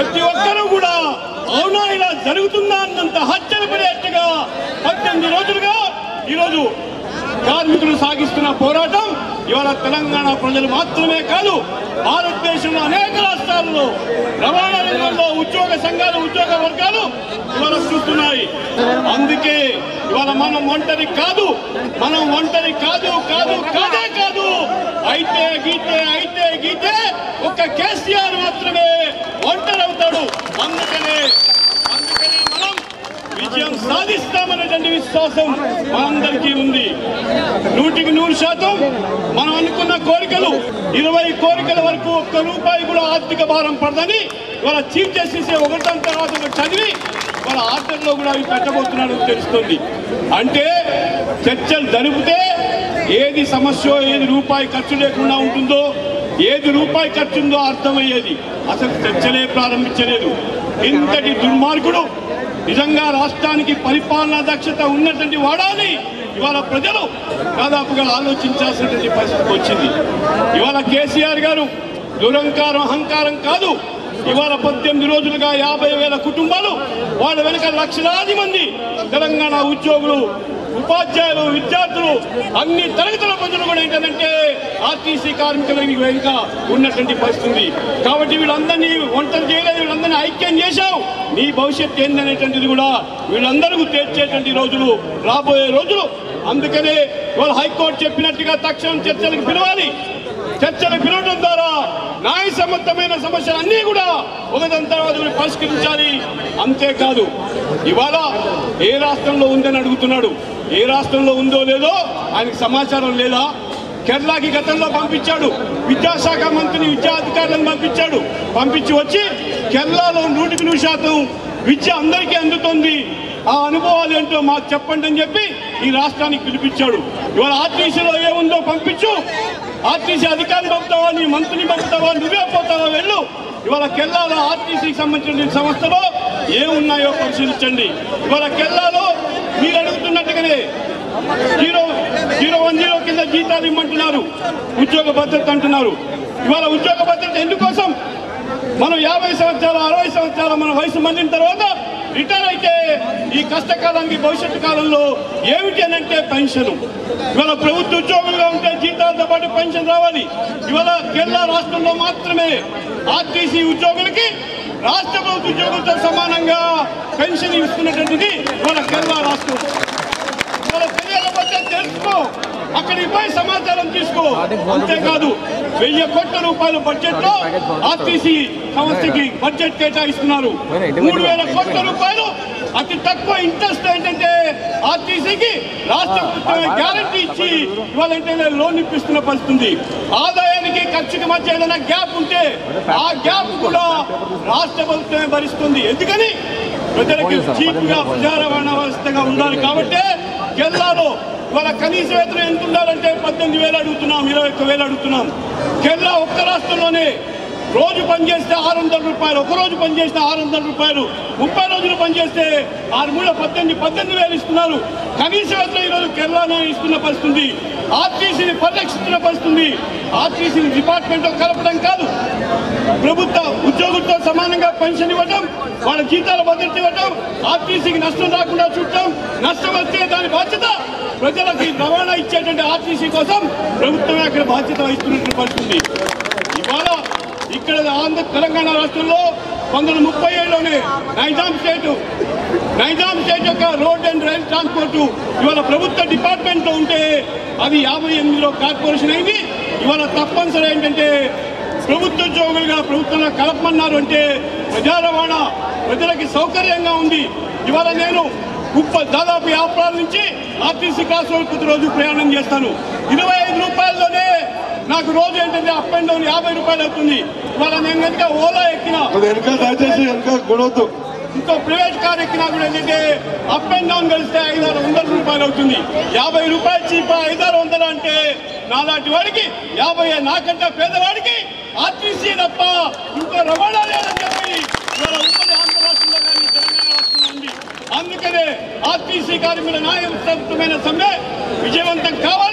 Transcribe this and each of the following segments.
ప్రతి ఒక్కరూ కూడా అవునా ఇలా జరుగుతుందా అన్నంత హత్యలు పడేట్టుగా పద్దెనిమిది రోజులుగా ఈరోజు కార్మికులు సాగిస్తున్న పోరాటం ఇవాళ తెలంగాణ ప్రజలు మాత్రమే కాదు భారతదేశంలో అనేక రాష్ట్రాల్లో రవాణా రంగంలో ఉద్యోగ సంఘాలు ఉద్యోగ వర్గాలు ఇవాళ చూస్తున్నాయి అందుకే ఇవాళ మనం ఒంటరి కాదు మనం ఒంటరి కాదు కాదు కాదే కాదు అయితే గీతే అయితే గీతే ఒక్క కేసీఆర్ మాత్రమే ఒంటరి అవుతాడు అందుకనే అందుకనే మనం విజయం సాధిస్తామనేటువంటి విశ్వాసం మనందరికీ ఉంది నూటికి నూరు శాతం మనం అనుకున్న కోరికలు ఇరవై కోరికల వరకు ఒక్క రూపాయి కూడా ఆర్థిక భారం పడదని ఇవాళ చీఫ్ జస్టిస్ ఒకటం తర్వాత ఒకటి చదివి వాళ్ళ ఆర్డర్లో కూడా అవి పెట్టబోతున్నాడు తెలుస్తుంది అంటే చర్చలు జరిపితే ఏది సమస్య ఏది రూపాయి ఖర్చు లేకుండా ఉంటుందో ఏది రూపాయి ఖర్చు ఉందో అర్థమయ్యేది అసలు చర్చలే ప్రారంభించలేదు ఇంతటి దుర్మార్గుడు నిజంగా రాష్ట్రానికి పరిపాలనా దక్షత ఉన్నటువంటి వాడాలి ఇవాళ ప్రజలు దాదాపుగా ఆలోచించాల్సినటువంటి పరిస్థితి వచ్చింది ఇవాళ కేసీఆర్ గారు దురంకారం అహంకారం కాదు ఇవాళ పద్దెనిమిది రోజులుగా యాభై వేల కుటుంబాలు వాళ్ళ వెనుక లక్షలాది మంది తెలంగాణ ఉద్యోగులు ఉపాధ్యాయులు విద్యార్థులు అన్ని తరగతుల ప్రజలు కూడా ఏంటంటే ఆర్టీసీ కార్మికుల వెనుక ఉన్నటువంటి పరిస్థితి ఉంది కాబట్టి వీళ్ళందరినీ ఒంటరి చేయలేదు వీళ్ళందరినీ ఐక్యం చేశావు నీ భవిష్యత్తు ఏందనేటువంటిది కూడా వీళ్ళందరూ తేల్చేటువంటి రోజులు రాబోయే రోజులు అందుకనే వాళ్ళు హైకోర్టు చెప్పినట్టుగా తక్షణం చర్చలకు పిలవాలి చర్చలు పిలవడం ద్వారా న్యాయసమ్మతమైన సమస్యలు అన్నీ కూడా ఒకదాని తర్వాత ఒకటి పరిష్కరించాలి అంతేకాదు ఇవాళ ఏ రాష్ట్రంలో ఉందని అడుగుతున్నాడు ఏ రాష్ట్రంలో ఉందో లేదో ఆయనకు సమాచారం లేదా కేరళకి గతంలో పంపించాడు విద్యాశాఖ మంత్రిని విద్యాధికారులను పంపించాడు పంపించి వచ్చి కేరళలో నూటికి నూరు శాతం విద్య అందరికీ అందుతుంది ఆ అనుభవాలు ఏంటో మాకు చెప్పండి అని చెప్పి ఈ రాష్ట్రానికి పిలిపించాడు ఇవాళ ఆర్టీసీలో ఏముందో పంపించు ఆర్టీసీ అధికారిని పంపుతావా నీ మంత్రిని పంపుతావా నువ్వే పోతావా వెళ్ళు ఇవాళ కెల్లాలో ఆర్టీసీకి సంబంధించిన సంస్థలో ఏమున్నాయో పరిశీలించండి ఇవాళ కెల్లాలో మీరు అడుగుతున్నట్టుగానే జీరో జీరో వన్ జీరో కింద జీతాలు ఇమ్మంటున్నారు ఉద్యోగ భద్రత అంటున్నారు ఇవాళ ఉద్యోగ భద్రత ఎందుకోసం మనం యాభై సంవత్సరాలు అరవై సంవత్సరాలు మన వయసు మళ్ళిన తర్వాత రిటైర్ అయితే ఈ కష్టకాలానికి భవిష్యత్తు కాలంలో ఏమిటి అని అంటే పెన్షన్ ఇవాళ ప్రభుత్వ ఉద్యోగులుగా ఉంటే జీతాలతో పాటు పెన్షన్ రావాలి ఇవాళ కేరళ రాష్ట్రంలో మాత్రమే ఆర్టీసీ ఉద్యోగులకి రాష్ట్ర ప్రభుత్వ ఉద్యోగులతో సమానంగా పెన్షన్ ఇస్తున్నటువంటిది ఇవాళ కేరళ రాష్ట్రం వాళ్ళ తెలియకపోతే తెలుసుకో అక్కడికి పోయి సమాచారం తీసుకో అంతేకాదు వెయ్యి కోట్ల రూపాయల బడ్జెట్ లో ఆర్టీసీ సంస్థకి బడ్జెట్ కేటాయిస్తున్నారు మూడు వేల కోట్ల రూపాయలు అతి తక్కువ ఇంట్రెస్ట్ ఏంటంటే ఆర్టీసీకి రాష్ట్ర ప్రభుత్వమే గ్యారంటీ ఇచ్చి ఇవాళ ఏంటంటే లోన్ ఇప్పిస్తున్న పరిస్థితి ఉంది. ఆదాయానికి ఖర్చుకి మధ్య ఏదైనా గ్యాప్ ఉంటే ఆ గ్యాప్ కూడా రాష్ట్ర ప్రభుత్వమే భరిస్తుంది ఎందుకని ప్రజలకు చీప్ గా ప్రజా రవాణా వ్యవస్థగా ఉండాలి కాబట్టి కేరళలో ఇవాళ కనీస వేతనం ఎంత ఉండాలంటే పద్దెనిమిది వేలు అడుగుతున్నాం ఇరవై ఒక్క వేలు అడుగుతున్నాం కేరళ ఒక్క రాష్ట్రంలోనే రోజు పనిచేస్తే ఆరు వందల రూపాయలు ఒక రోజు పనిచేస్తే ఆరు వందల రూపాయలు ముప్పై రోజులు పనిచేస్తే ఆరు మూడు పద్దెనిమిది పద్దెనిమిది వేలు ఇస్తున్నారు కనీస వేతనం ఈరోజు కేరళనే ఇస్తున్న పరిస్థితి ఉంది ఆర్టీసీని పరిరక్షిస్తున్న పరిస్థితి ఉంది ఆర్టీసీని డిపార్ట్మెంట్ కలపడం కాదు ప్రభుత్వ ఉద్యోగులతో సమానంగా పెన్షన్ ఇవ్వడం వాళ్ళ జీతాల భద్రత ఇవ్వడం ఆర్టీసీకి నష్టం రాకుండా చూడటం నష్టం వస్తే దాని బాధ్యత ప్రజలకి రవాణా ఇచ్చేటువంటి ఆర్టీసీ కోసం ప్రభుత్వమే అక్కడ బాధ్యత వహిస్తున్నట్టు పరిస్థితుంది ఇవాళ ఇక్కడ ఆంధ్ర తెలంగాణ రాష్ట్రంలో పంతొమ్మిది ముప్పై ఏడులోనే నైజాం స్టేట్ నైజాం స్టేట్ యొక్క రోడ్ అండ్ రైల్ ట్రాన్స్పోర్ట్ ఇవాళ ప్రభుత్వ డిపార్ట్మెంట్లో ఉంటే అది యాభై ఎనిమిదిలో కార్పొరేషన్ అయింది ఇవాళ తప్పనిసరి ఏంటంటే ప్రభుత్వ ఉద్యోగులుగా ప్రభుత్వంలో కలపమన్నారు అంటే ప్రజా రవాణా ప్రజలకి సౌకర్యంగా ఉంది ఇవాళ నేను ముప్ప దాదాపు యాభై నుంచి ఆర్టీసీ క్లాస్ రోడ్ ప్రతి రోజు ప్రయాణం చేస్తాను ఇరవై ఐదు రూపాయల్లోనే నాకు రోజు ఏంటంటే అప్ అండ్ డౌన్ యాభై రూపాయలు అవుతుంది ఇవాళ నేను కనుక ఓలా ఎక్కినా అది వెనక దయచేసి వెనక గొడవద్దు ఇంకో ప్రైవేట్ కార్ ఎక్కినా కూడా ఏంటంటే అప్ అండ్ డౌన్ కలిస్తే ఐదారు వందల రూపాయలు అవుతుంది యాభై రూపాయలు చీప ఐదారు వందలు అంటే నాలాంటి వాడికి యాభై నాకంటే పేదవాడికి ఆర్టీసీ తప్ప ఇంకో రవాణా లేదని చెప్పి ఇవాళ ఉమ్మడి ఆంధ్ర రాష్ట్రంలో కానీ తెలంగాణ రాష్ట్రంలో ఉంది అందుకనే ఆర్టీసీ కార్మికుల న్యాయసమ్మతమైన సమ్మె విజయవంతం కావాలి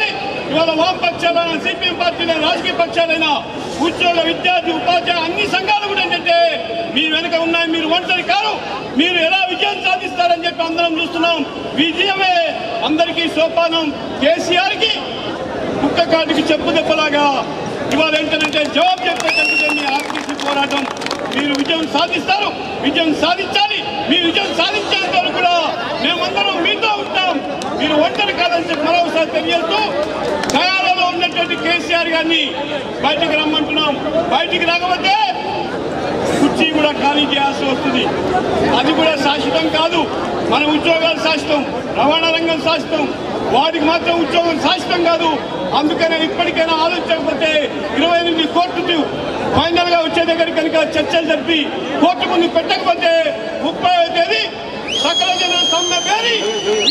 ఇవాళ వామపక్షాలైన సిపిఎం పార్టీలైన రాజకీయ పక్షాలైన ఉద్యోగ విద్యార్థి ఉపాధ్యాయ అన్ని సంఘాలు కూడా ఏంటంటే మీ వెనక ఉన్నాయి మీరు ఒంటరి కాదు మీరు ఎలా విజయం సాధిస్తారని చెప్పి అందరం చూస్తున్నాం విజయమే అందరికీ సోపానం కేసీఆర్ కి కుక్క కాటికి చెప్పు దెబ్బలాగా ఇవాళ ఏంటంటే జవాబు చెప్పేటంటే మీ ఆర్టీసీ పోరాటం మీరు విజయం సాధిస్తారు విజయం సాధించాలి మీ విజయం సాధించేంత వరకు కూడా మేమందరం మీతో ఉంటాం మీరు ఒంటరి కాదని చెప్పి మరొకసారి తెలియజేస్తూ గయాలలో ఉన్నటువంటి కేసీఆర్ గారిని బయటికి రమ్మంటున్నాం బయటికి రాకపోతే కుర్చీ కూడా ఖాళీ చేయాల్సి వస్తుంది అది కూడా శాశ్వతం కాదు మన ఉద్యోగాలు శాశ్వతం రవాణా రంగం శాశ్వతం వాడికి మాత్రం ఉద్యోగం శాశ్వతం కాదు అందుకనే ఇప్పటికైనా ఆలోచించకపోతే ఇరవై ఎనిమిది కోర్టు ఫైనల్ గా వచ్చే దగ్గర కనుక చర్చలు జరిపి కోర్టు ముందు పెట్టకపోతే ముప్పై తేదీ సకల జన సమ్మె పేరి